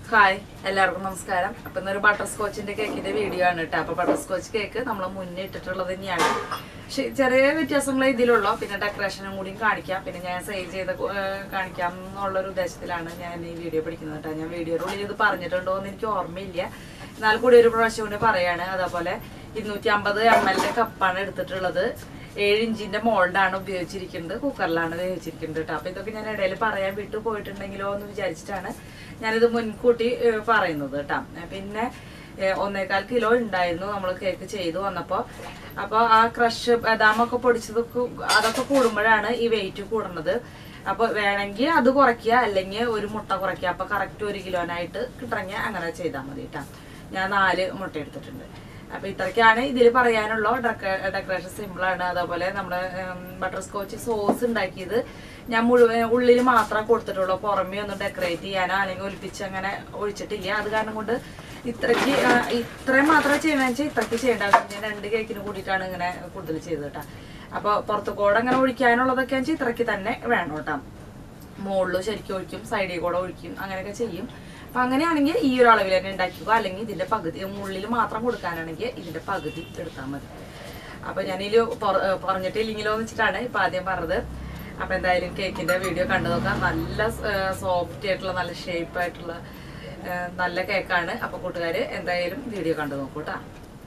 Hi എല്ലാവർക്കും നമസ്കാരം അപ്പൊ ഇന്നൊരു ബട്ടർ സ്കോച്ചിന്റെ കേക്കിന്റെ വീഡിയോ ആണ് കേട്ടോ അപ്പൊ ബട്ടർ സ്കോച്ച് കേക്ക് നമ്മൾ മുന്നേ ഇട്ടിട്ടുള്ളത് തന്നെയാണ് പക്ഷെ ചെറിയ വ്യത്യാസങ്ങളെ ഇതിലുള്ളൂ പിന്നെ ഡെക്കറേഷനും കൂടിയും കാണിക്കാം പിന്നെ ഞാൻ സെയിൽ ചെയ്ത് കു- ഏഹ് കാണിക്കാം എന്നുള്ളൊരു ഉദ്ദേശത്തിലാണ് ഞാൻ ഈ വീഡിയോ പിടിക്കുന്നത് കേട്ടോ ഞാൻ വീഡിയോയിലുള്ളിൽ ഇത് പറഞ്ഞിട്ടുണ്ടോ എന്ന് എനിക്ക് ഓർമ്മയില്ല എന്നാൽ കൂടി ഒരു പ്രാവശ്യം കൂടി പറയാണ് അതേപോലെ ഇരുന്നൂറ്റി അമ്പത് എം എല്ലിന്റെ കപ്പാണ് എടുത്തിട്ടുള്ളത് ഏഴ് ഇഞ്ചിന്റെ മോൾഡാണ് ഉപയോഗിച്ചിരിക്കുന്നത് കുക്കറിലാണ് വേവിച്ചിരിക്കുന്നത് കേട്ടോ അപ്പൊ ഇതൊക്കെ ഞാൻ ഇടയിൽ പറയാൻ വിട്ടു പോയിട്ടുണ്ടെങ്കിലോ എന്ന് വിചാരിച്ചിട്ടാണ് ഞാനിത് മുൻകൂട്ടി ഏഹ്, പറയുന്നത് കേട്ടോ പിന്നെ ഏഹ്, ഒന്നേകാൽ കിലോ ഉണ്ടായിരുന്നു നമ്മൾ കേക്ക് ചെയ്തു വന്നപ്പോ അപ്പൊ ആ ക്രഷ് ബദാമൊക്കെ പൊടിച്ചത് കു- അതൊക്കെ കൂടുമ്പോഴാണ് ഈ വെയിറ്റ് കൂടുന്നത് അപ്പൊ വേണമെങ്കിൽ അത് കുറയ്ക്കുക അല്ലെങ്കിൽ ഒരു മുട്ട കുറയ്ക്കുക അപ്പൊ കറക്റ്റ് ഒരു കിലോനായിട്ട് കിട്ടണമെങ്കിൽ അങ്ങനെ ചെയ്താൽ മതി കേട്ടോ ഞാൻ നാല് മുട്ട എടുത്തിട്ടുണ്ട് അപ്പൊ ഇത്രയ്ക്കാണ് ഇതിൽ പറയാനുള്ള ഡെക്കറേഷൻ സിമ്പിൾ ആണ് അതേപോലെ നമ്മുടെ ബട്ടർ സ്കോച്ച് സോസ് ഉണ്ടാക്കിയത് ഞാൻ മുഴുവൻ ഉള്ളിൽ മാത്രമേ കൊടുത്തിട്ടുള്ളൂ പുറമേ ഒന്നും ഡെക്കറേറ്റ് ചെയ്യാനോ അല്ലെങ്കിൽ ഒലിപ്പിച്ച് അങ്ങനെ ഒഴിച്ചിട്ടില്ല അത് കാരണം കൊണ്ട് ഇത്രയ്ക്ക് ആ, ഇത്രയും മാത്രമേ ചെയ്യണമെന്ന് വെച്ചാൽ ഇത്രയ്ക്ക് ചെയ്യേണ്ട ഞാൻ രണ്ട് കേക്കിന് കൂടിയിട്ടാണ് ഇങ്ങനെ കൂടുതൽ ചെയ്തത് കേട്ടോ അപ്പൊ പുറത്തു കൂടെ അങ്ങനെ ഒഴിക്കാനുള്ളതൊക്കെ വെച്ചാൽ ഇത്രയ്ക്ക് തന്നെ വേണം കേട്ടോ മുകളിൽ ശരിക്കും ഒഴിക്കും സൈഡിൽ കൂടെ ഒഴിക്കും അങ്ങനെയൊക്കെ ചെയ്യും അപ്പൊ അങ്ങനെയാണെങ്കിൽ ഈ ഒരു അളവിൽ തന്നെ ഉണ്ടാക്കുക അല്ലെങ്കിൽ ഇതിന്റെ പകുതി മുള്ളിൽ മാത്രം കൊടുക്കാനാണെങ്കിൽ ഇതിന്റെ പകുതി എടുത്താൽ മതി അപ്പൊ ഞാനിതിൽ പറഞ്ഞിട്ടില്ലെങ്കിലോ എന്ന് വെച്ചിട്ടാണ് ഇപ്പൊ ആദ്യം പറഞ്ഞത് അപ്പൊ എന്തായാലും കേക്കിന്റെ വീഡിയോ കണ്ടു നോക്കാം നല്ല സോഫ്റ്റ് ആയിട്ടുള്ള നല്ല ഷേപ്പ് ആയിട്ടുള്ള ആ, നല്ല കേക്കാണ് അപ്പൊ കൂട്ടുകാര് എന്തായാലും വീഡിയോ കണ്ടു നോക്കൂ കേട്ടോ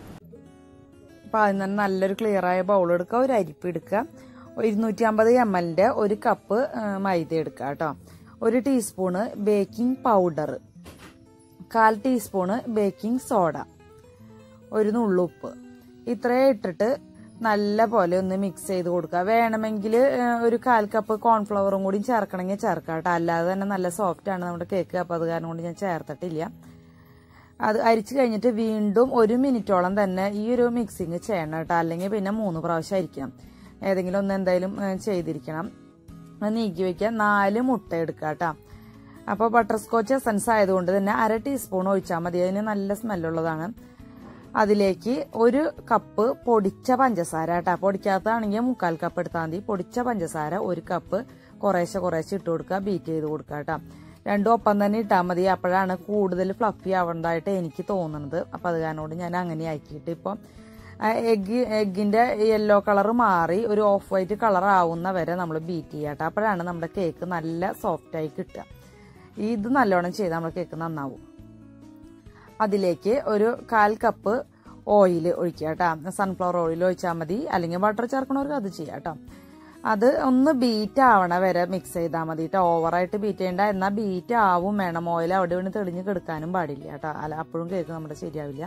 അപ്പോൾ അതിൽ നിന്ന് നല്ലൊരു ക്ലിയറായ ബൗൾ എടുക്കുക ഒരു അരിപ്പ് എടുക്കുക ഇരുന്നൂറ്റി അമ്പത് എം എല്ലിൻ്റെ ഒരു കപ്പ് ആ, മൈദ എടുക്കുക കേട്ടോ ഒരു ടീസ്പൂണ് ബേക്കിംഗ് പൗഡർ കാൽ ടീസ്പൂണ് ബേക്കിംഗ് സോഡ ഒരു നുള്ളുപ്പ് ഇത്രയും ഇട്ടിട്ട് നല്ല പോലെ ഒന്ന് മിക്സ് ചെയ്ത് കൊടുക്കുക വേണമെങ്കിൽ ഒരു കാൽ കപ്പ് കോൺഫ്ലവറും കൂടി ചേർക്കണമെങ്കിൽ ചേർക്കാം കേട്ടോ അല്ലാതെ തന്നെ നല്ല സോഫ്റ്റ് ആണ് നമ്മുടെ കേക്ക് അപ്പോൾ അത് കാരണം കൊണ്ട് ഞാൻ ചേർത്തിട്ടില്ല അത് അരിച്ചു കഴിഞ്ഞിട്ട് വീണ്ടും ഒരു മിനിറ്റോളം തന്നെ ഈ ഒരു മിക്സിങ് ചെയ്യണം കേട്ടോ അല്ലെങ്കിൽ പിന്നെ മൂന്ന് പ്രാവശ്യം അരിക്കണം ഏതെങ്കിലും ഒന്ന് എന്തായാലും ഏ, ചെയ്തിരിക്കണം അത് നീക്കി വെക്കുക നാല് മുട്ട എടുക്കുക കേട്ടോ അപ്പോൾ ബട്ടർ സ്കോച്ച് എസൻസ് ആയതുകൊണ്ട് തന്നെ അര ടീസ്പൂൺ ഒഴിച്ചാൽ മതി അതിന് നല്ല സ്മെല്ലുള്ളതാണ് അതിലേക്ക് ഒരു കപ്പ് പൊടിച്ച പഞ്ചസാര കേട്ടോ പൊടിക്കാത്തതാണെങ്കിൽ മുക്കാൽ കപ്പ് എടുത്താൽ മതി പൊടിച്ച പഞ്ചസാര ഒരു കപ്പ് കുറേശ്ശെ കുറേശ്ശെ ഇട്ട് കൊടുക്കുക ബീറ്റ് ചെയ്ത് കൊടുക്കുക കേട്ടോ രണ്ടും ഒപ്പം തന്നെ ഇട്ടാൽ മതി അപ്പോഴാണ് കൂടുതൽ ഫ്ലഫി ആവേണ്ടതായിട്ട് എനിക്ക് തോന്നുന്നത് അപ്പം അത് കാരണം ഞാൻ അങ്ങനെ ആക്കിയിട്ട് ഇപ്പം എഗ് എഗ്ഗിന്റെ യെല്ലോ കളർ മാറി ഒരു ഓഫ് വൈറ്റ് കളർ ആവുന്ന വരെ നമ്മൾ ബീറ്റ് ചെയ്യാം കേട്ടോ അപ്പോഴാണ് നമ്മുടെ കേക്ക് നല്ല സോഫ്റ്റ് ആയി കിട്ടുക ഇത് നല്ലോണം ചെയ്താൽ നമ്മുടെ കേക്ക് നന്നാവും അതിലേക്ക് ഒരു കാൽ കപ്പ് ഓയിൽ ഒഴിക്കുക കേട്ടോ സൺഫ്ലവർ ഓയിൽ ഒഴിച്ചാൽ മതി അല്ലെങ്കിൽ ബട്ടർ ചേർക്കണവർക്ക് അത് ചെയ്യാം കേട്ടോ അത് ഒന്ന് ബീറ്റ് ആവണ വരെ മിക്സ് ചെയ്താൽ മതി കേട്ടോ ഓവറായിട്ട് ബീറ്റ് ചെയ്യേണ്ട എന്നാൽ ബീറ്റ് ആവും വേണം ഓയിൽ അവിടെ ഇവിടെ തെളിഞ്ഞ് കിടക്കാനും പാടില്ല കേട്ടോ അല്ല അപ്പോഴും കേക്ക് നമ്മുടെ ശരിയാവില്ല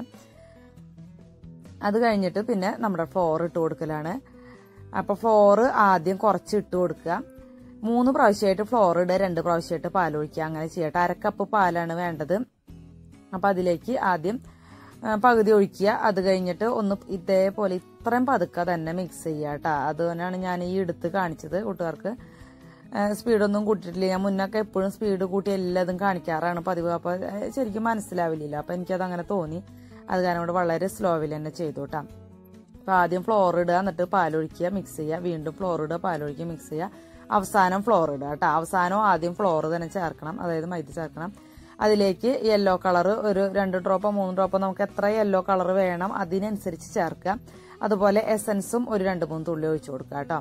അത് കഴിഞ്ഞിട്ട് പിന്നെ നമ്മുടെ ഫ്ലോർ ഇട്ട് കൊടുക്കലാണ് അപ്പോൾ ഫ്ലോർ ആദ്യം കുറച്ച് ഇട്ട് കൊടുക്കുക മൂന്ന് പ്രാവശ്യമായിട്ട് ഫ്ലോർ ഇടുക രണ്ട് പ്രാവശ്യമായിട്ട് പാൽ ഒഴിക്കുക അങ്ങനെ ചെയ്യട്ടെ അരക്കപ്പ് പാലാണ് വേണ്ടത് അപ്പം അതിലേക്ക് ആദ്യം ആ, പകുതി ഒഴിക്കുക അത് കഴിഞ്ഞിട്ട് ഒന്ന് ഇതേപോലെ ഇത്രയും പതുക്കെ തന്നെ മിക്സ് ചെയ്യുക കേട്ടോ അതുകൊണ്ടാണ് ഞാൻ ഈ എടുത്ത് കാണിച്ചത് കൂട്ടുകാർക്ക് സ്പീഡൊന്നും കൂട്ടിയിട്ടില്ല ഞാൻ മുന്നൊക്കെ എപ്പോഴും സ്പീഡ് കൂട്ടി എല്ലാതും കാണിക്കാറാണ് പതിവ് അപ്പോൾ ശരിക്കും മനസ്സിലാവില്ല അപ്പം എനിക്കത് അങ്ങനെ തോന്നി അത് കാരണം കൊണ്ട് വളരെ സ്ലോവിൽ തന്നെ ചെയ്തു കേട്ടോ അപ്പോൾ ആദ്യം ഫ്ലോർ ഇടുക എന്നിട്ട് പാലൊഴിക്കുക മിക്സ് ചെയ്യുക വീണ്ടും ഫ്ലോർ ഇടുക പാലൊഴിക്കുക മിക്സ് ചെയ്യുക അവസാനം ഫ്ലോർ ഇടുക കേട്ടോ അവസാനം ആദ്യം ഫ്ലോർ തന്നെ ചേർക്കണം അതായത് മൈദ ചേർക്കണം അതിലേക്ക് യെല്ലോ കളർ ഒരു രണ്ട് ഡ്രോപ്പോ മൂന്ന് ഡ്രോപ്പോ നമുക്ക് എത്ര യെല്ലോ കളർ വേണം അതിനനുസരിച്ച് ചേർക്കുക അതുപോലെ എസൻസും ഒരു രണ്ട് മൂന്ന് തുള്ളി ഒഴിച്ചു കൊടുക്കുക കേട്ടോ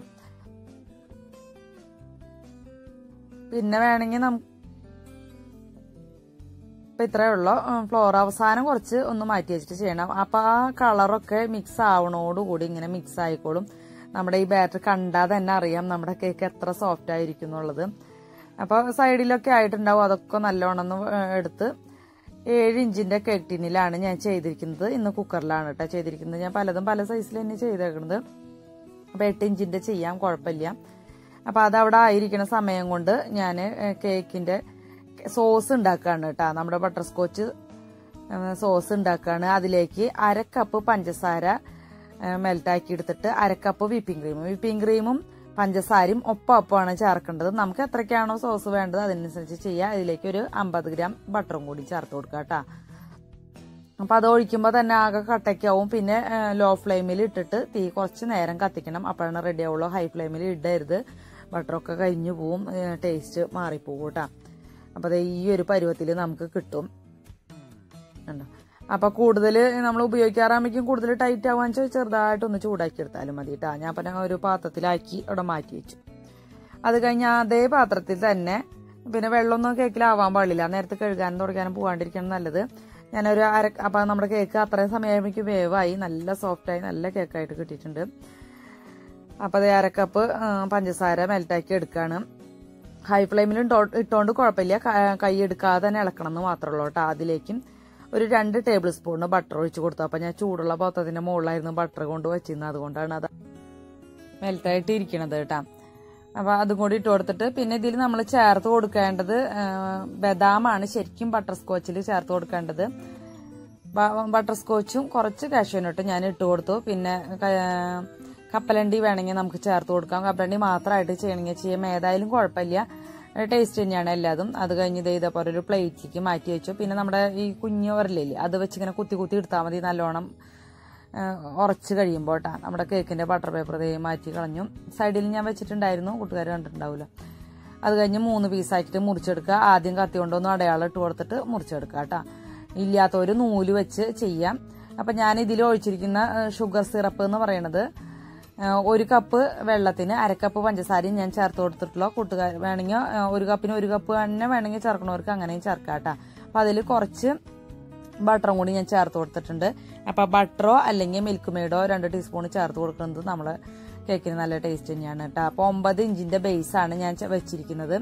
പിന്നെ വേണമെങ്കിൽ നമുക്ക് ഇപ്പൊ ഇത്രയേ ഉള്ളൂ ഫ്ലോർ അവസാനം കുറച്ച് ഒന്ന് മാറ്റി വെച്ചിട്ട് ചെയ്യണം അപ്പൊ ആ കളറൊക്കെ മിക്സ് ആവണോടുകൂടി ഇങ്ങനെ മിക്സ് ആയിക്കോളും നമ്മുടെ ഈ ബാറ്റർ കണ്ടാൽ തന്നെ അറിയാം നമ്മുടെ കേക്ക് എത്ര സോഫ്റ്റ് ആയിരിക്കും എന്നുള്ളത് അപ്പോൾ സൈഡിലൊക്കെ ആയിട്ടുണ്ടാവും അതൊക്കെ നല്ലോണം ഒന്ന് എടുത്ത് ഏഴ് ഇഞ്ചിന്റെ കേക്ക് ടിന്നിലാണ് ഞാൻ ചെയ്തിരിക്കുന്നത് ഇന്ന് കുക്കറിലാണ് കേട്ടോ ചെയ്തിരിക്കുന്നത് ഞാൻ പലതും പല സൈസിൽ തന്നെ ചെയ്തേക്കുന്നത് അപ്പോൾ എട്ട് ഇഞ്ചിന്റെ ചെയ്യാം കുഴപ്പമില്ല അപ്പോൾ അതവിടെ ആയിരിക്കുന്ന സമയം കൊണ്ട് ഞാൻ കേക്കിന്റെ സോസ് ഉണ്ടാക്കുകയാണ് കേട്ടോ നമ്മുടെ ബട്ടർ സ്കോച്ച് സോസ് ഉണ്ടാക്കുകയാണ് അതിലേക്ക് അര കപ്പ് പഞ്ചസാര മെൽറ്റാക്കി എടുത്തിട്ട് അര കപ്പ് വിപ്പിംഗ് ക്രീമും വിപ്പിംഗ് ക്രീമും പഞ്ചസാരയും ഒപ്പം ഒപ്പമാണ് ചേർക്കേണ്ടത് നമുക്ക് എത്രയ്ക്കാണോ സോസ് വേണ്ടത് അതിനനുസരിച്ച് ചെയ്യുക അതിലേക്ക് ഒരു അമ്പത് ഗ്രാം ബട്ടറും കൂടി ചേർത്ത് കൊടുക്കുക കേട്ടോ അപ്പൊ അത് ഒഴിക്കുമ്പോൾ തന്നെ ആകെ കട്ടയ്ക്കാവും പിന്നെ ലോ ഫ്ലെയിമിൽ ഇട്ടിട്ട് തീ കുറച്ച് നേരം കത്തിക്കണം അപ്പോഴാണ് റെഡി ആവുള്ളൂ ഹൈ ഫ്ലെയിമിൽ ഇടരുത് ബട്ടറൊക്കെ കരിഞ്ഞു പോവും ടേസ്റ്റ് മാറിപ്പോകും കേട്ടോ അപ്പോൾ അത് ഈ ഒരു പരുവത്തിൽ നമുക്ക് കിട്ടും കണ്ടോ അപ്പൊ കൂടുതൽ നമ്മൾ ഉപയോഗിക്കാറാകുമ്പോഴേക്കും കൂടുതൽ ടൈറ്റ് ആവാന്ന് വെച്ചാൽ ചെറുതായിട്ടൊന്ന് ചൂടാക്കി എടുത്താലും മതി കേട്ടോ ഞാൻ പിന്നെ ഒരു പാത്രത്തിലാക്കി അവിടെ മാറ്റി വെച്ചു അത് കഴിഞ്ഞ് അതേ പാത്രത്തിൽ തന്നെ പിന്നെ വെള്ളമൊന്നും കേക്കിലാവാൻ പാടില്ല നേരത്തെ കഴുകാനും തുടയ്ക്കാനും പോകാണ്ടിരിക്കണം നല്ലത് ഞാനൊരു അര അപ്പൊ നമ്മുടെ കേക്ക് അത്രയും സമയമാകുമ്പോഴേക്കും വേവായി നല്ല സോഫ്റ്റായി നല്ല കേക്കായിട്ട് കിട്ടിയിട്ടുണ്ട് അപ്പൊ അത് അരക്കപ്പ് ആ, പഞ്ചസാര മെൽറ്റാക്കി എടുക്കുകയാണ് ഹൈ ഫ്ലെയിമിൽ ഇട്ടുകൊണ്ട് കുഴപ്പമില്ല ക- കൈ എടുക്കാതെ തന്നെ ഇളക്കണം എന്ന് മാത്രമേ ഉള്ളൂ കേട്ടോ അതിലേക്കും ഒരു രണ്ട് ടേബിൾ സ്പൂണ് ബട്ടർ ഒഴിച്ച് കൊടുത്തു അപ്പൊ ഞാൻ ചൂടുള്ള പാത്രത്തിന്റെ മുകളിലായിരുന്നു ബട്ടർ കൊണ്ട് വെച്ചിരുന്നത് അതുകൊണ്ടാണ് അത് മെൽറ്റായിട്ട് ഇരിക്കണത് കേട്ടാ അപ്പൊ അതും കൂടി ഇട്ട് കൊടുത്തിട്ട് പിന്നെ ഇതിൽ നമ്മൾ ചേർത്ത് കൊടുക്കേണ്ടത് ആ, ബദാമാണ് ശരിക്കും ബട്ടർ സ്കോച്ചിൽ ചേർത്ത് കൊടുക്കേണ്ടത് ബ- ബട്ടർ സ്കോച്ചും കുറച്ച് കാഷ്യൂനട്ട് ഞാൻ ഇട്ട് കൊടുത്തു പിന്നെ ക- കപ്പലണ്ടി വേണമെങ്കിൽ നമുക്ക് ചേർത്ത് കൊടുക്കാം കപ്പലണ്ടി മാത്രമായിട്ട് ചെയ്യണമെങ്കിൽ ചെയ്യാം ഏതായാലും കുഴപ്പമില്ല ടേസ്റ്റ് തന്നെയാണ് എല്ലാതും അത് കഴിഞ്ഞ് ഇത് ഇതേപോലെ ഒരു പ്ലേറ്റിലേക്ക് മാറ്റി വെച്ചു പിന്നെ നമ്മുടെ ഈ കുഞ്ഞു ഉരലില്ലേ അത് വെച്ച് ഇങ്ങനെ കുത്തി കുത്തി എടുത്താൽ മതി നല്ലോണം ആ, ഉറച്ച് കഴിയുമ്പോൾ കേട്ടാ നമ്മുടെ കേക്കിന്റെ ബട്ടർ പേപ്പർ ദേ മാറ്റി കളഞ്ഞു സൈഡിൽ ഞാൻ വെച്ചിട്ടുണ്ടായിരുന്നു കൂട്ടുകാർ കണ്ടിട്ടുണ്ടാവില്ല അത് കഴിഞ്ഞ് മൂന്ന് പീസാക്കിയിട്ട് മുറിച്ചെടുക്കുക ആദ്യം കത്തി കൊണ്ടൊന്ന് അടയാളം ഇട്ട് കൊടുത്തിട്ട് മുറിച്ചെടുക്കുക കേട്ടാ ഇല്ലാത്തവര് നൂല് വെച്ച് ചെയ്യാം അപ്പൊ ഞാൻ ഇതിൽ ഒഴിച്ചിരിക്കുന്ന ഷുഗർ സിറപ്പ് എന്ന് പറയുന്നത് ആ, ഒരു കപ്പ് വെള്ളത്തിന് അരക്കപ്പ് പഞ്ചസാരയും ഞാൻ ചേർത്ത് കൊടുത്തിട്ടുള്ള കൂട്ടുകാർ വേണമെങ്കിൽ ആ, ഒരു കപ്പിന് ഒരു കപ്പ് തന്നെ വേണമെങ്കിൽ ചേർക്കണവർക്ക് അങ്ങനെയും ചേർക്കാം കേട്ടാ അപ്പൊ അതിൽ കുറച്ച് ബട്ടറും കൂടി ഞാൻ ചേർത്ത് കൊടുത്തിട്ടുണ്ട് അപ്പൊ ബട്ടറോ അല്ലെങ്കിൽ മിൽക്ക് മെയ്ഡോ രണ്ട് ടീസ്പൂൺ ചേർത്ത് കൊടുക്കുന്നത് നമ്മള് കേക്കിന് നല്ല ടേസ്റ്റ് തന്നെയാണ് കേട്ടോ അപ്പൊ ഒമ്പത് ഇഞ്ചിന്റെ ബേസ് ആണ് ഞാൻ ചെ- വെച്ചിരിക്കുന്നത്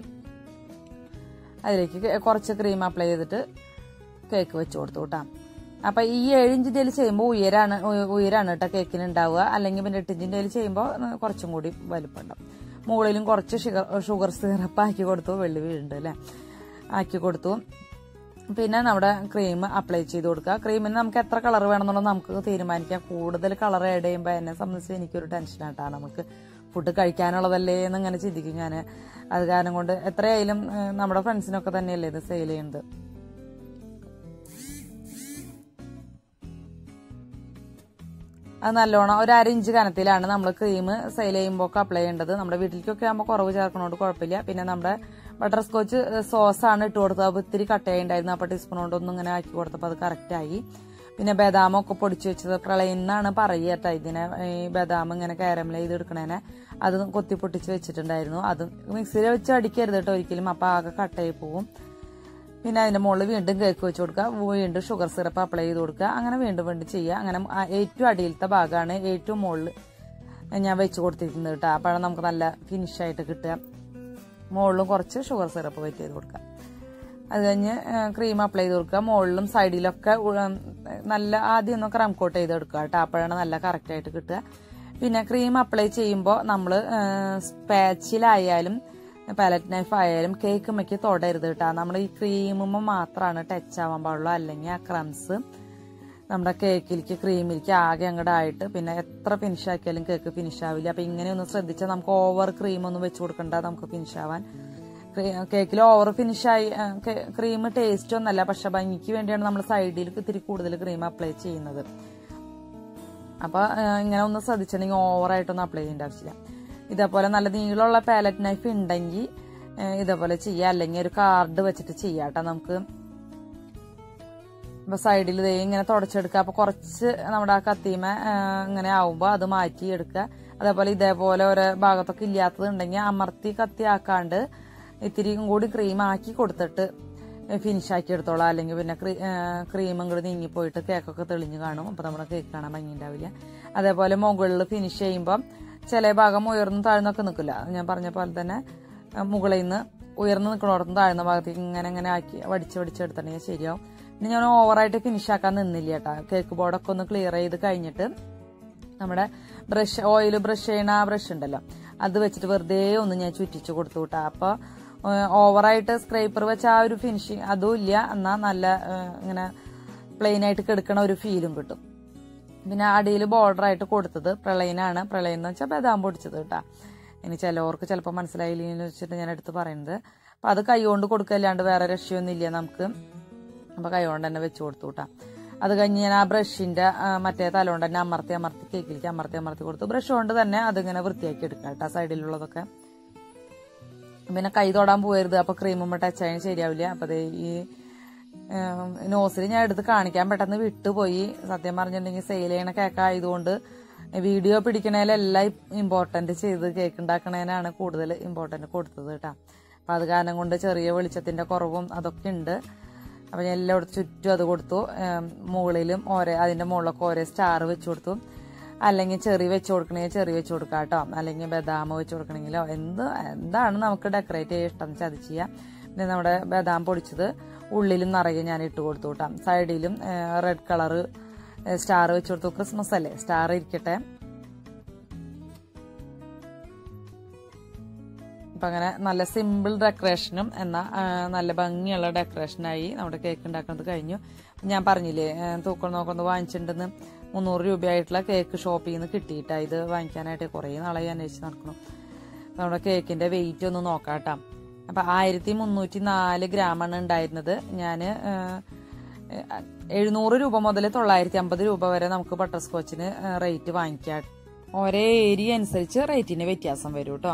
അതിലേക്ക് ക- കുറച്ച് ക്രീം അപ്ലൈ ചെയ്തിട്ട് കേക്ക് വെച്ച് കൊടുത്തു കേട്ടോ അപ്പൊ ഈ ഏഴ് ഇഞ്ചിന്റെ ചെയ്യുമ്പോൾ ഉയരാണ് ഉ- ഉയരാണ് കേട്ടോ കേക്കിന് ഉണ്ടാവുക അല്ലെങ്കിൽ പിന്നെ എട്ട് ഇഞ്ചിന്റെ ചെയ്യുമ്പോൾ കുറച്ചും കൂടി വലുപ്പം ഉണ്ടാവും മുകളിലും കുറച്ച് ഷുഗർ ഷുഗർ സിറപ്പ് ആക്കി കൊടുത്തു വെള്ളി വീഴുന്നുണ്ട് അല്ലേ ആക്കി കൊടുത്തു പിന്നെ നമ്മുടെ ക്രീം അപ്ലൈ ചെയ്ത് കൊടുക്കുക ക്രീമിന് നമുക്ക് എത്ര കളർ വേണമെന്നുള്ളത് നമുക്ക് തീരുമാനിക്കാം കൂടുതൽ കളർ ആഡ് ചെയ്യുമ്പോൾ എന്നെ സംബന്ധിച്ച് എനിക്കൊരു ടെൻഷനായിട്ടാണ് നമുക്ക് ഫുഡ് കഴിക്കാനുള്ളതല്ലേ എന്ന് ഇങ്ങനെ ചിന്തിക്കും ഞാൻ അത് കാരണം കൊണ്ട് എത്രയായാലും ഏഹ്, നമ്മുടെ ഫ്രണ്ട്സിനൊക്കെ തന്നെയല്ലേ ഇത് സെയിൽ ചെയ്യുന്നത് അത് നല്ലോണം ഒരു അര ഇഞ്ച് കനത്തിലാണ് നമ്മൾ ക്രീം സെയിൽ ചെയ്യുമ്പോൾ ഒക്കെ അപ്ലൈ ചെയ്യേണ്ടത് നമ്മുടെ വീട്ടിലേക്കൊക്കെ ആകുമ്പോൾ കുറവ് ചേർക്കണോണ്ട് കുഴപ്പമില്ല പിന്നെ നമ്മുടെ ബട്ടർ സ്കോച്ച് സോസാണ് ഇട്ട് കൊടുത്തത് അപ്പോൾ ഇത്തിരി കട്ടയുണ്ടായിരുന്നു അപ്പോൾ ടീസ്പൂൺ കൊണ്ട് ഒന്നും ഇങ്ങനെ ആക്കി കൊടുത്തപ്പോൾ അത് കറക്റ്റ് ആയി പിന്നെ ബദാമൊക്കെ പൊടിച്ചു വെച്ചത് പ്രളയെന്നാണ് പറയുക കേട്ടോ ഇതിനെ ഈ ബദാം ഇങ്ങനെ കാരമൽ ചെയ്ത് എടുക്കണേനെ അത് കൊത്തി പൊട്ടിച്ച് വെച്ചിട്ടുണ്ടായിരുന്നു അത് മിക്സിയിൽ വെച്ച് അടിക്കരുത് കേട്ടോ ഒരിക്കലും അപ്പോൾ ആകെ കട്ടയായി പോകും പിന്നെ അതിന്റെ മുകളിൽ വീണ്ടും കേക്ക് വെച്ച് കൊടുക്കുക വീണ്ടും ഷുഗർ സിറപ്പ് അപ്ലൈ ചെയ്ത് കൊടുക്കുക അങ്ങനെ വീണ്ടും വീണ്ടും ചെയ്യുക അങ്ങനെ ആ ഏറ്റവും അടിയിലത്തെ ഭാഗമാണ് ഏറ്റവും മുകളിൽ ഞാൻ വെച്ച് കൊടുത്തിരിക്കുന്നത് കേട്ടോ അപ്പോഴാണ് നമുക്ക് നല്ല ഫിനിഷ് ആയിട്ട് കിട്ടുക മുകളിലും കുറച്ച് ഷുഗർ സിറപ്പ് വെറ്റ് ചെയ്ത് കൊടുക്കുക അത് കഴിഞ്ഞ് ക്രീം അപ്ലൈ ചെയ്ത് കൊടുക്കുക മുകളിലും സൈഡിലൊക്കെ ഉ- നല്ല ആദ്യം ഒന്ന് ക്രം കോട്ട് ചെയ്ത് എടുക്കുക കേട്ടോ അപ്പോഴാണ് നല്ല കറക്റ്റ് ആയിട്ട് കിട്ടുക പിന്നെ ക്രീം അപ്ലൈ ചെയ്യുമ്പോൾ നമ്മൾ സ്പാച്ചിലായാലും പാലറ്റ് നൈഫ് ആയാലും കേക്ക് മയ്ക്ക് തൊടരുത് കേട്ടോ നമ്മൾ ഈ ക്രീമുമ്മ മാത്രമാണ് ടച്ച് ആവാൻ പാടുള്ളൂ അല്ലെങ്കിൽ ആ ക്രംസ് നമ്മുടെ കേക്കിലേക്ക് ക്രീമിലേക്ക് ആകെ അങ്ങോട്ട് ആയിട്ട് പിന്നെ എത്ര ഫിനിഷ് ആക്കിയാലും കേക്ക് ഫിനിഷ് ആവില്ല അപ്പൊ ഇങ്ങനെ ഒന്ന് ശ്രദ്ധിച്ചാൽ നമുക്ക് ഓവർ ക്രീം ഒന്നും വെച്ച് കൊടുക്കണ്ട നമുക്ക് ഫിനിഷ് ആവാൻ കേക്കിൽ ഓവർ ഫിനിഷ് ആയി ക്രീം ടേസ്റ്റ് ഒന്നല്ല പക്ഷെ ഭംഗിക്ക് വേണ്ടിയാണ് നമ്മൾ സൈഡിൽ ഇത്തിരി കൂടുതൽ ക്രീം അപ്ലൈ ചെയ്യുന്നത് അപ്പൊ ആ, ഇങ്ങനെ ഒന്ന് ശ്രദ്ധിച്ചിട്ടുണ്ടെങ്കിൽ ഓവറായിട്ടൊന്നും അപ്ലൈ ചെയ്യേണ്ട ആവശ്യമില്ല ഇതേപോലെ നല്ല നീളമുള്ള പാലറ്റ് നൈഫ് ഉണ്ടെങ്കിൽ ആ, ഇതേപോലെ ചെയ്യാം അല്ലെങ്കിൽ ഒരു കാർഡ് വെച്ചിട്ട് ചെയ്യാം കേട്ടോ നമുക്ക് ഇപ്പൊ സൈഡിൽ ദേ ഇങ്ങനെ തുടച്ചെടുക്കുക അപ്പൊ കുറച്ച് നമ്മുടെ ആ കത്തിമ ഇങ്ങനെ ആവുമ്പോ അത് മാറ്റി എടുക്കുക അതേപോലെ ഇതേപോലെ ഓരോ ഭാഗത്തൊക്കെ ഇല്ലാത്തത് ഉണ്ടെങ്കിൽ അമർത്തി കത്തി ആക്കാണ്ട് ഇത്തിരിയും കൂടി ക്രീം ആക്കി കൊടുത്തിട്ട് ഫിനിഷ് ആക്കി എടുത്തോളാം അല്ലെങ്കിൽ പിന്നെ ക്രീം ഇങ്ങോട്ട് നീങ്ങിപ്പോയിട്ട് കേക്കൊക്കെ തെളിഞ്ഞു കാണും അപ്പൊ നമ്മുടെ കേക്ക് കാണാൻ ഭംഗി ഉണ്ടാവില്ല അതേപോലെ മുകളിൽ ഫിനിഷ് ചെയ്യുമ്പോൾ ചില ഭാഗം ഉയർന്നു താഴ്ന്നൊക്കെ നിൽക്കില്ല ഞാൻ പറഞ്ഞ പോലെ തന്നെ ആ, മുകളിൽ നിന്ന് ഉയർന്നു നിൽക്കണോടത്തും താഴ്ന്ന ഭാഗത്തേക്ക് ഇങ്ങനെ ഇങ്ങനെ ആക്കി വടിച്ച് വടിച്ചെടുത്തിട്ടുണ്ടെങ്കിൽ ശരിയാവും പിന്നെ ഞാൻ ഓവറായിട്ട് ഫിനിഷ് ആക്കാൻ നിന്നില്ല കേട്ടോ കേക്ക് ബോർഡൊക്കെ ഒന്ന് ക്ലിയർ ചെയ്ത് കഴിഞ്ഞിട്ട് നമ്മുടെ ബ്രഷ് ഓയിൽ ബ്രഷ് ചെയ്യണ ആ ബ്രഷ് ഉണ്ടല്ലോ അത് വെച്ചിട്ട് വെറുതെ ഒന്ന് ഞാൻ ചുറ്റിച്ചു കൊടുത്തു കേട്ടോ അപ്പൊ ഓവറായിട്ട് സ്ക്രൈപ്പർ വെച്ച ആ ഒരു ഫിനിഷിങ് അതും ഇല്ല എന്നാൽ നല്ല ഏഹ്, ഇങ്ങനെ പ്ലെയിൻ ആയിട്ട് കിടക്കണ ഒരു ഫീലും കിട്ടും പിന്നെ അടിയിൽ ബോർഡർ ആയിട്ട് കൊടുത്തത് പ്രളയനാണ് പ്രളയം എന്ന് വെച്ചാൽ ബദാം പൊടിച്ചത് കേട്ടാ ഇനി ചിലവർക്ക് ചിലപ്പോൾ മനസ്സിലായില്ലെന്ന് വെച്ചിട്ട് ഞാൻ എടുത്ത് പറയുന്നത് അപ്പൊ അത് കൈ കൊണ്ട് കൊടുക്കല്ലാണ്ട് വേറെ രക്ഷയൊന്നും ഇല്ല നമുക്ക് അപ്പൊ കൈ കൊണ്ട് തന്നെ വെച്ച് കൊടുത്തു കേട്ടാ അത് കഴിഞ്ഞ് ഞാൻ ആ ബ്രഷിന്റെ മറ്റേ തല കൊണ്ട് തന്നെ അമർത്തി അമർത്തി കേക്കിലേക്ക് അമർത്തി അമർത്തി കൊടുത്തു ബ്രഷ് കൊണ്ട് തന്നെ അതിങ്ങനെ വൃത്തിയാക്കി എടുക്കാം കേട്ടോ സൈഡിലുള്ളതൊക്കെ പിന്നെ കൈ തൊടാൻ പോകരുത് അപ്പൊ ക്രീമുമ്മ ടച്ച് ആയാലും ശരിയാവില്ല അപ്പൊ ദേ ഈ നോസിൽ ഞാൻ എടുത്ത് കാണിക്കാൻ പെട്ടെന്ന് വിട്ടുപോയി സത്യം പറഞ്ഞിട്ടുണ്ടെങ്കിൽ സെയിൽ ചെയ്യണ കേക്ക് ആയതുകൊണ്ട് വീഡിയോ പിടിക്കണേലെല്ലാം ഇമ്പോർട്ടന്റ് ചെയ്ത് കേക്ക് ഉണ്ടാക്കണേനാണ് കൂടുതൽ ഇമ്പോർട്ടന്റ് കൊടുത്തത് കേട്ടോ അപ്പം അത് കാരണം കൊണ്ട് ചെറിയ വെളിച്ചത്തിന്റെ കുറവും അതൊക്കെ ഉണ്ട് അപ്പം ഞാൻ എല്ലായിടത്തും ചുറ്റും അത് കൊടുത്തു ഏം, മുകളിലും ഓരോ അതിന്റെ മുകളിലൊക്കെ ഓരോ സ്റ്റാർ വെച്ച് കൊടുത്തു അല്ലെങ്കിൽ ചെറി വെച്ച് കൊടുക്കണമെങ്കിൽ ചെറി വെച്ച് കൊടുക്കാം കേട്ടോ അല്ലെങ്കിൽ ബദാം വെച്ച് കൊടുക്കണമെങ്കിലോ എന്ത് എന്താണ് നമുക്ക് ഡെക്കറേറ്റ് ചെയ്യാൻ ഇഷ്ടം വെച്ചാൽ അത് ചെയ്യാം പിന്നെ നമ്മുടെ ബദാം പൊടിച്ചത് ഉള്ളിലും നിറയെ ഞാൻ ഇട്ട് കൊടുത്തു കേട്ടോ സൈഡിലും റെഡ് കളറ് സ്റ്റാർ വെച്ച് കൊടുത്തു ക്രിസ്മസ് അല്ലേ സ്റ്റാർ ഇരിക്കട്ടെ അപ്പം അങ്ങനെ നല്ല സിമ്പിൾ ഡെക്കറേഷനും എന്നാൽ നല്ല ഭംഗിയുള്ള ഡെക്കറേഷനായി നമ്മുടെ കേക്ക് ഉണ്ടാക്കുന്നത് കഴിഞ്ഞു ഞാൻ പറഞ്ഞില്ലേ ആ, തൂക്കം നോക്കൊന്ന് വാങ്ങിച്ചിട്ടുണ്ടെന്ന് മുന്നൂറ് രൂപയായിട്ടുള്ള കേക്ക് ഷോപ്പിൽ നിന്ന് കിട്ടിയിട്ടാ ഇത് വാങ്ങിക്കാനായിട്ട് കുറേ നാളായി അന്വേഷിച്ച് നടക്കണം നമ്മുടെ കേക്കിന്റെ വെയിറ്റ് ഒന്ന് നോക്കാം കേട്ടോ അപ്പം ആയിരത്തി മുന്നൂറ്റി നാല് ഗ്രാമാണ് ഉണ്ടായിരുന്നത് ഞാൻ എഴുന്നൂറ് രൂപ മുതൽ തൊള്ളായിരത്തി അമ്പത് രൂപ വരെ നമുക്ക് ബട്ടർ സ്കോച്ചിന് റേറ്റ് വാങ്ങിക്കാം ഒരേ ഏരിയ അനുസരിച്ച് റേറ്റിന് വ്യത്യാസം വരും കേട്ടോ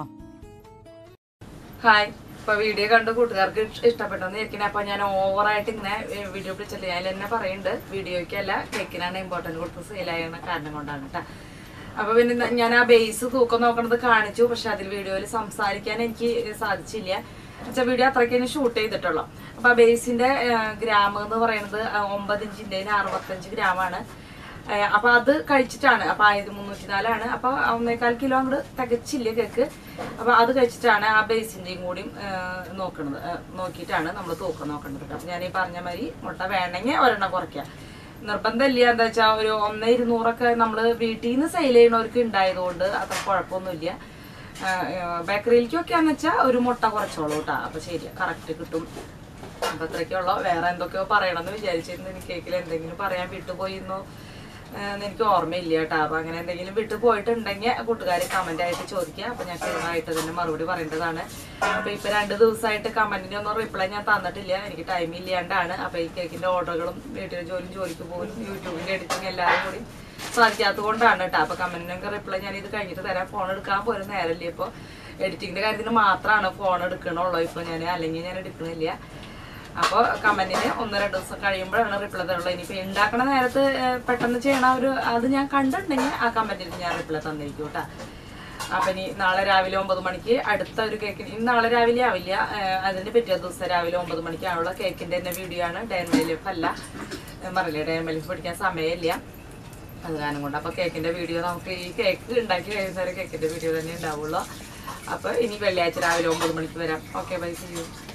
ഹായ് ഇപ്പൊ വീഡിയോ കണ്ട് കൂട്ടുകാർക്ക് ഇഷ്- ഇഷ്ടപ്പെട്ടെന്ന് ഇരിക്കണേ അപ്പൊ ഞാൻ ഓവറായിട്ട് ഇങ്ങനെ ഏഹ്, വീഡിയോ പിടിച്ചില്ല ഞാൻ എന്നെ പറയുന്നുണ്ട് വീഡിയോയ്ക്കല്ല കേക്കിനാണ് ഇമ്പോർട്ടന്റ് കൊടുത്ത് സെയിലായ കാരണം കൊണ്ടാണ് കേട്ടോ അപ്പൊ പിന്നെ ന- ഞാൻ ആ ബേസ് തൂക്കം നോക്കണത് കാണിച്ചു പക്ഷെ അതിൽ വീഡിയോയിൽ സംസാരിക്കാൻ എനിക്ക് സാധിച്ചില്ല വെച്ചാൽ വീഡിയോ അത്രയ്ക്ക് ഷൂട്ട് ചെയ്തിട്ടുള്ളൂ അപ്പൊ ആ ബേസിന്റെ ഗ്രാം എന്ന് പറയുന്നത് ആ, ഒമ്പത് ഇഞ്ചിന്റെ അറുപത്തഞ്ച് ഗ്രാമാണ് ഏഹ് അപ്പൊ അത് കഴിച്ചിട്ടാണ് അപ്പൊ ആയിരത്തി മുന്നൂറ്റി നാലാണ് അപ്പൊ ഒന്നേകാൽ കിലോ അങ്ങോട്ട് തികച്ചില്ല കേക്ക് അപ്പൊ അത് കഴിച്ചിട്ടാണ് ആ ബേസിന്റെയും കൂടി നോക്കണത് ഏഹ് നോക്കിയിട്ടാണ് നമ്മൾ തൂക്കം നോക്കേണ്ടത് കേട്ടോ. അപ്പൊ ഞാൻ ഈ പറഞ്ഞ മാതിരി മുട്ട വേണമെങ്കിൽ ഒരെണ്ണം കുറയ്ക്കാം നിർബന്ധമില്ല എന്താ വെച്ചാൽ ഒരു ഒന്നേ ഇരുന്നൂറൊക്കെ നമ്മൾ വീട്ടിൽ നിന്ന് സെയിൽ ചെയ്യണവർക്ക് ഉണ്ടായതുകൊണ്ട് അത്ര കുഴപ്പമൊന്നുമില്ല ബേക്കറിയിലേക്കൊക്കെയാന്ന് വെച്ചാൽ ഒരു മുട്ട കുറച്ചോളൂ കേട്ടോ അപ്പൊ ശരി കറക്റ്റ് കിട്ടും അപ്പൊ അത്രയ്ക്കുള്ളൂ വേറെ എന്തൊക്കെയോ പറയണമെന്ന് വിചാരിച്ചിരുന്നു എനിക്ക് കേക്കിൽ എന്തെങ്കിലും പറയാൻ വിട്ടുപോയിന്നോ എന്ന് എനിക്ക് ഓർമ്മയില്ല കേട്ടോ അപ്പൊ അങ്ങനെ എന്തെങ്കിലും വിട്ടു പോയിട്ടുണ്ടെങ്കിൽ കൂട്ടുകാർ കമന്റ് ആയിട്ട് ചോദിക്കുക അപ്പൊ ഞാൻ ക്ലിയറായിട്ട് തന്നെ മറുപടി പറയേണ്ടതാണ് അപ്പൊ ഇപ്പൊ രണ്ട് ദിവസമായിട്ട് കമന്റിന് ഒന്നും റിപ്ലൈ ഞാൻ തന്നിട്ടില്ല എനിക്ക് ടൈം ഇല്ലാണ്ടാണ് അപ്പൊ ഈ കേക്കിന്റെ ഓർഡറുകളും വീട്ടിലെ ജോലിയും ജോലിക്ക് പോലും യൂട്യൂബിന്റെ എഡിറ്റിംഗ് എല്ലാവരും കൂടി സാധിക്കാത്തത് കൊണ്ടാണ് കേട്ടോ അപ്പൊ കമന്റിനൊക്കെ റിപ്ലൈ ഞാൻ ഇത് കഴിഞ്ഞിട്ട് തരാം ഫോൺ എടുക്കാൻ പോലും നേരമില്ല ഇപ്പൊ എഡിറ്റിംഗിന്റെ കാര്യത്തിന് മാത്രമാണ് ഫോൺ എടുക്കണുള്ളൂ ഇപ്പൊ ഞാൻ അല്ലെങ്കിൽ ഞാൻ എടുക്കണില്ല അപ്പോൾ കമന്റിന് ഒന്ന് രണ്ട് ദിവസം കഴിയുമ്പോഴാണ് റിപ്ലൈ തരുള്ളൂ ഇനിയിപ്പോ ഉണ്ടാക്കണ നേരത്ത് ഏഹ്, പെട്ടെന്ന് ചെയ്യണ ഒരു അത് ഞാൻ കണ്ടിട്ടുണ്ടെങ്കിൽ ആ കമന്റിന് ഞാൻ റിപ്ലൈ തന്നിരിക്കും കേട്ടോ അപ്പൊ ഇനി നാളെ രാവിലെ ഒമ്പത് മണിക്ക് അടുത്ത ഒരു കേക്കിന് ഇന്ന് നാളെ രാവിലെ ആവില്ല ഏഹ്, അതിന്റെ പിറ്റേ ദിവസം രാവിലെ ഒമ്പത് മണിക്കാണുള്ള കേക്കിന്റെ തന്നെ വീഡിയോ ആണ് ഡയൻ ലൈഫ് അല്ല ഞാൻ പറഞ്ഞില്ലേ ഡയൻ ലൈഫ് പഠിക്കാൻ സമയമില്ല അത് കാരണം കൊണ്ട് അപ്പൊ കേക്കിന്റെ വീഡിയോ നമുക്ക് ഈ കേക്ക് ഉണ്ടാക്കി കഴിയുന്നവരെ കേക്കിന്റെ വീഡിയോ തന്നെ ഉണ്ടാവുള്ളൂ അപ്പൊ ഇനി വെള്ളിയാഴ്ച രാവിലെ ഒമ്പത് മണിക്ക് വരാം ഓക്കെ ബൈ സി യു